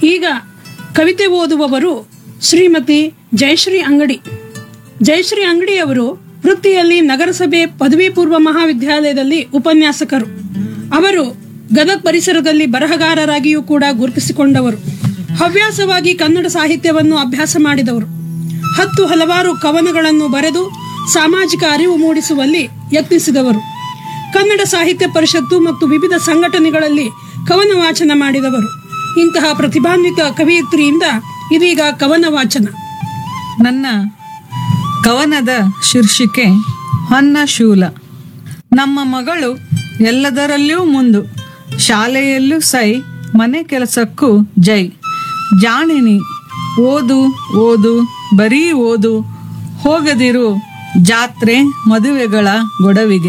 ಈಗ ಕವಿತೆ ಓದುವವರು ಶ್ರೀಮತಿ ಜಯಶ್ರೀ ಅಂಗಡಿ ಜಯಶ್ರೀ ಅಂಗಡಿಯವರು ವೃತ್ತಿಯಲ್ಲಿ ನಗರಸಭೆ ಪದವಿ ಪೂರ್ವ ಮಹಾವಿದ್ಯಾಲಯದಲ್ಲಿ ಉಪನ್ಯಾಸಕರು ಅವರು ಗದಗ ಪರಿಸರದಲ್ಲಿ ಬರಹಗಾರರಾಗಿಯೂ ಕೂಡ ಗುರುತಿಸಿಕೊಂಡವರು ಹವ್ಯಾಸವಾಗಿ ಕನ್ನಡ ಸಾಹಿತ್ಯವನ್ನು ಅಭ್ಯಾಸ ಮಾಡಿದವರು ಹತ್ತು ಹಲವಾರು ಕವನಗಳನ್ನು ಬರೆದು ಸಾಮಾಜಿಕ ಅರಿವು ಮೂಡಿಸುವಲ್ಲಿ ಯತ್ನಿಸಿದವರು ಕನ್ನಡ ಸಾಹಿತ್ಯ ಪರಿಷತ್ತು ಮತ್ತು ವಿವಿಧ ಸಂಘಟನೆಗಳಲ್ಲಿ ಕವನ ವಾಚನ ಮಾಡಿದವರು ಇಂತಹ ಪ್ರತಿಭಾನ್ವಿತ ಕವಿಯತ್ರಿಯಿಂದ ಇದೀಗ ಕವನ ವಾಚನ ನನ್ನ ಕವನದ ಶೀರ್ಷಿಕೆ ಹೊನ್ನ ಶೂಲ ನಮ್ಮ ಮಗಳು ಎಲ್ಲದರಲ್ಲೂ ಮುಂದು ಶಾಲೆಯಲ್ಲೂ ಸೈ ಮನೆ ಕೆಲಸಕ್ಕೂ ಜೈ ಜಾಣಿನಿ ಓದು ಓದು ಬರೀ ಓದು ಹೋಗದಿರು ಜಾತ್ರೆ ಮದುವೆಗಳ ಗೊಡವಿಗೆ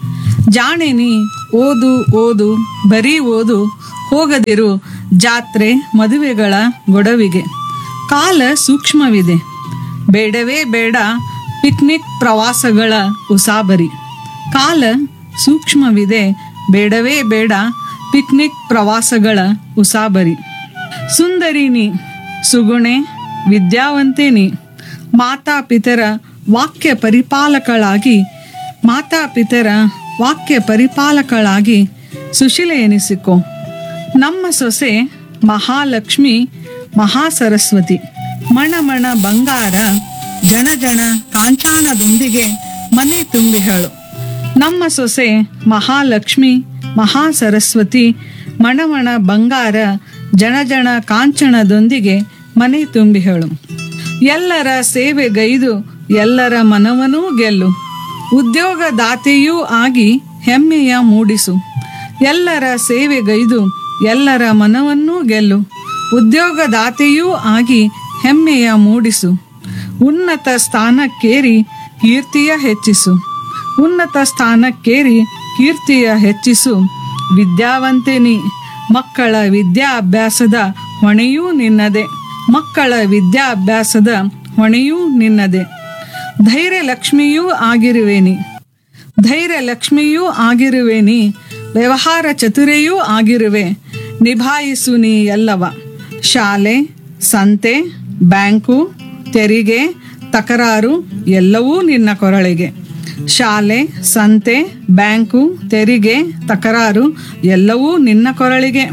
ಜಾಣಿನಿ ಓದು ಓದು ಬರೀ ಓದು ಹೋಗದಿರು ಜಾತ್ರೆ ಮದುವೆಗಳ ಗೊಡವಿಗೆ ಕಾಲ ಸೂಕ್ಷ್ಮವಿದೆ ಬೇಡವೇ ಬೇಡ ಪಿಕ್ನಿಕ್ ಪ್ರವಾಸಗಳ ಉಸಾಬರಿ ಕಾಲ ಸೂಕ್ಷ್ಮವಿದೆ ಬೇಡವೇ ಬೇಡ ಪಿಕ್ನಿಕ್ ಪ್ರವಾಸಗಳ ಉಸಾಬರಿ ಸುಂದರಿನಿ ಸುಗುಣೆ ವಿದ್ಯಾವಂತೆ ನೀ ಮಾತಾಪಿತರ ವಾಕ್ಯ ಪರಿಪಾಲಕಳಾಗಿ ಮಾತಾಪಿತರ ವಾಕ್ಯ ಪರಿಪಾಲಕಳಾಗಿ ಸುಶೀಲೆ ಎನಿಸಿಕೊ ನಮ್ಮ ಸೊಸೆ ಮಹಾಲಕ್ಷ್ಮಿ ಮಹಾಸರಸ್ವತಿ ಮಣಮಣ ಬಂಗಾರ ಜನ ಜನ ಕಾಂಚಾಣದೊಂದಿಗೆ ಮನೆ ತುಂಬಿಹಳು ನಮ್ಮ ಸೊಸೆ ಮಹಾಲಕ್ಷ್ಮಿ ಮಹಾಸರಸ್ವತಿ ಮಣಮಣ ಬಂಗಾರ ಜನ ಜನ ಕಾಂಚಣದೊಂದಿಗೆ ಮನೆ ತುಂಬಿಹಳು ಎಲ್ಲರ ಸೇವೆಗೈದು ಎಲ್ಲರ ಮನವನೂ ಗೆಲ್ಲು ಉದ್ಯೋಗದಾತೆಯೂ ಆಗಿ ಹೆಮ್ಮೆಯ ಮೂಡಿಸು ಎಲ್ಲರ ಸೇವೆಗೈದು ಎಲ್ಲರ ಮನವನ್ನೂ ಗೆಲ್ಲು ಉದ್ಯೋಗದಾತೆಯೂ ಆಗಿ ಹೆಮ್ಮೆಯ ಮೂಡಿಸು ಉನ್ನತ ಸ್ಥಾನಕ್ಕೇರಿ ಕೀರ್ತಿಯ ಹೆಚ್ಚಿಸು ಉನ್ನತ ಸ್ಥಾನಕ್ಕೇರಿ ಕೀರ್ತಿಯ ಹೆಚ್ಚಿಸು ವಿದ್ಯಾವಂತೆ ನೀ ಮಕ್ಕಳ ವಿದ್ಯಾಭ್ಯಾಸದ ಹೊಣೆಯೂ ನಿನ್ನದೆ ಮಕ್ಕಳ ವಿದ್ಯಾಭ್ಯಾಸದ ಹೊಣೆಯೂ ನಿನ್ನದೆ ಧೈರ್ಯ ಲಕ್ಷ್ಮಿಯೂ ಆಗಿರುವೆನಿ ಧೈರ್ಯ ಲಕ್ಷ್ಮಿಯೂ ಆಗಿರುವೆನಿ ವ್ಯವಹಾರ ಚತುರೆಯೂ ಆಗಿರುವೆ ನಿಭಾಯಿಸು ನೀ ಎಲ್ಲವ ಶಾಲೆ ಸಂತೆ ಬ್ಯಾಂಕು ತೆರಿಗೆ ತಕರಾರು ಎಲ್ಲವೂ ನಿನ್ನ ಕೊರಳಿಗೆ ಶಾಲೆ ಸಂತೆ ಬ್ಯಾಂಕು ತೆರಿಗೆ ತಕರಾರು ಎಲ್ಲವೂ ನಿನ್ನ ಕೊರಳಿಗೆ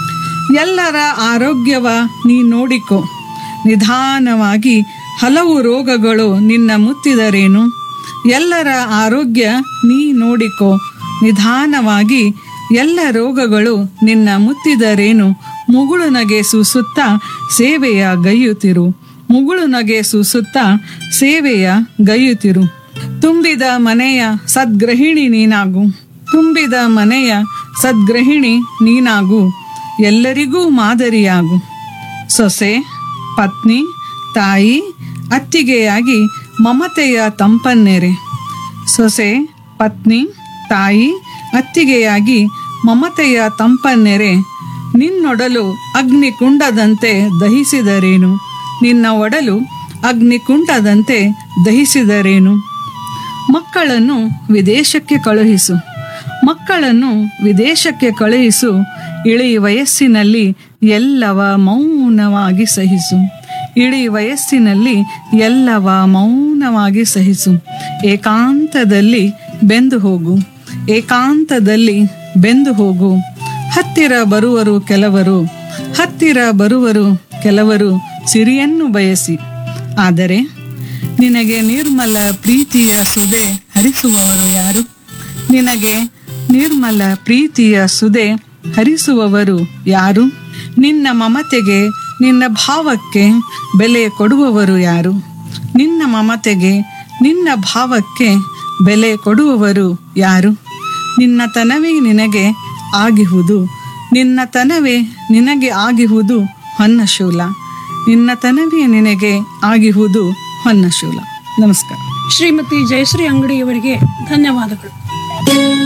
ಎಲ್ಲರ ಆರೋಗ್ಯವ ನೀ ನೋಡಿಕೊ ನಿಧಾನವಾಗಿ ಹಲವು ರೋಗಗಳು ನಿನ್ನ ಮುತ್ತಿದರೇನು ಎಲ್ಲರ ಆರೋಗ್ಯ ನೀ ನೋಡಿಕೊ ನಿಧಾನವಾಗಿ ಎಲ್ಲ ರೋಗಗಳು ನಿನ್ನ ಮುತ್ತಿದರೇನು ಮುಗುಳು ನಗೆ ಸೂಸುತ್ತ ಸೇವೆಯ ಗೈಯುತ್ತಿರು ಮುಗುಳು ನಗೆ ಸೂಸುತ್ತ ಸೇವೆಯ ಗೈಯುತ್ತಿರು ತುಂಬಿದ ಮನೆಯ ಸದ್ಗ್ರಹಿಣಿ ನೀನಾಗು ತುಂಬಿದ ಮನೆಯ ಸದ್ಗ್ರಹಿಣಿ ನೀನಾಗು ಎಲ್ಲರಿಗೂ ಮಾದರಿಯಾಗು ಸೊಸೆ ಪತ್ನಿ ತಾಯಿ ಅತ್ತಿಗೆಯಾಗಿ ಮಮತೆಯ ತಂಪನ್ನೆರೆ ಸೊಸೆ ಪತ್ನಿ ತಾಯಿ ಅತ್ತಿಗೆಯಾಗಿ ಮಮತೆಯ ತಂಪನ್ನೆರೆ ನಿನ್ನೊಡಲು ಅಗ್ನಿಕುಂಡದಂತೆ ದಹಿಸಿದರೇನು ನಿನ್ನ ಒಡಲು ಅಗ್ನಿಕುಂಡದಂತೆ ದಹಿಸಿದರೇನು ಮಕ್ಕಳನ್ನು ವಿದೇಶಕ್ಕೆ ಕಳುಹಿಸು ಮಕ್ಕಳನ್ನು ವಿದೇಶಕ್ಕೆ ಕಳುಹಿಸು ಇಳಿ ವಯಸ್ಸಿನಲ್ಲಿ ಎಲ್ಲವ ಮೌನವಾಗಿ ಸಹಿಸು ಇಳಿ ವಯಸ್ಸಿನಲ್ಲಿ ಎಲ್ಲವ ಮೌನವಾಗಿ ಸಹಿಸು ಏಕಾಂತದಲ್ಲಿ ಬೆಂದು ಹೋಗು ಏಕಾಂತದಲ್ಲಿ ಬೆಂದು ಹೋಗು ಹತ್ತಿರ ಬರುವರು ಕೆಲವರು ಹತ್ತಿರ ಬರುವರು ಕೆಲವರು ಸಿರಿಯನ್ನು ಬಯಸಿ ಆದರೆ ನಿನಗೆ ನಿರ್ಮಲ ಪ್ರೀತಿಯ ಸುದೆ ಹರಿಸುವವರು ಯಾರು ನಿನಗೆ ನಿರ್ಮಲ ಪ್ರೀತಿಯ ಸುದೆ ಹರಿಸುವವರು ಯಾರು ನಿನ್ನ ಮಮತೆಗೆ ನಿನ್ನ ಭಾವಕ್ಕೆ ಬೆಲೆ ಕೊಡುವವರು ಯಾರು ನಿನ್ನ ಮಮತೆಗೆ ನಿನ್ನ ಭಾವಕ್ಕೆ ಬೆಲೆ ಕೊಡುವವರು ಯಾರು ನಿನ್ನ ತನವೇ ನಿನಗೆ ಆಗಿಹುದು ನಿನ್ನ ತನವೇ ನಿನಗೆ ಆಗಿಹುದು ಹೊನ್ನಶೂಲ ನಿನ್ನ ತನವೇ ನಿನಗೆ ಆಗಿಹುದು ಹೊನ್ನಶೂಲ ನಮಸ್ಕಾರ ಶ್ರೀಮತಿ ಜಯಶ್ರೀ ಅಂಗಡಿಯವರಿಗೆ ಧನ್ಯವಾದಗಳು